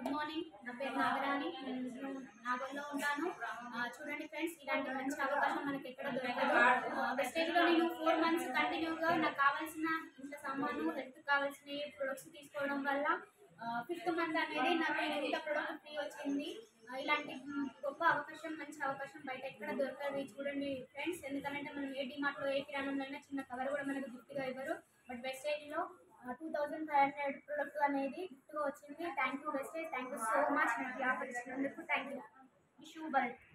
good morning నా పేరు నాగరాణి నేను నాగర్లో ఉంటాను ఆ, చూడండి ఫ్రెండ్స్ ఇలాంటి మంచి అవకాశం మనకి ఎక్కడ దొరకదు వెస్టేజ్లో నేను ఫోర్ మంత్స్ కంటిన్యూగా నాకు కావాల్సిన ఇంట్లో సామాను హెల్త్ కావాల్సిన ప్రొడక్ట్స్ తీసుకోవడం వల్ల ఫిఫ్త్ మంత్ అనేది నాకు ఇంత ప్రొడక్ట్ ఫ్రీ వచ్చింది ఆ, ఇలాంటి మ్, గొప్ప అవకాశం మంచి అవకాశం బయట ఎక్కడ దొరకదు చూడండి ఫ్రెండ్స్ ఎందుకంటే మనం ఏ డిమార్ట్లో ఏ కిరాణంలో అయినా చిన్న కవర్ కూడా మనకు గిఫ్ట్గా ఇవ్వరు బట్ వెస్టేజ్లో two thousand five hundred product అనేది గిఫ్ట్గా వచ్చింది thank you wastage thank you so much నాకు ఈ ఆఫర్ ఇచ్చినందుకు thank you wish you bulk